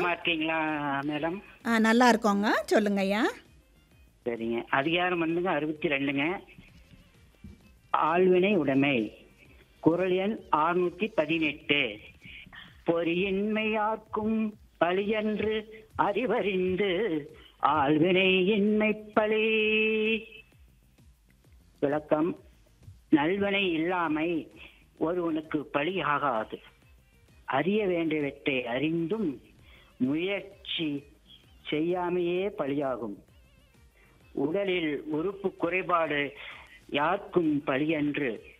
நலமா இருக்கீங்களா மேடம் ஆ நல்லா இருக்கோங்க சொல்லுங்க ஐயா சரிங்க அதிகாரம் வந்துங்க அறுபத்தி ரெண்டுங்க ஆழ்வினை உடைமை குரல் எண் ஆறுநூத்தி பதினெட்டு பொறியின்மையாக்கும் பழியன்று அறிவறிந்து ஆழ்வினை இன்மை பழி விளக்கம் நல்வினை இல்லாமை ஒருவனுக்கு பழியாகாது அறிய வேண்டியவற்றை அறிந்தும் முயற்சி செய்யாமையே பழியாகும் உடலில் உறுப்பு குறைபாடு யாருக்கும் பழியன்று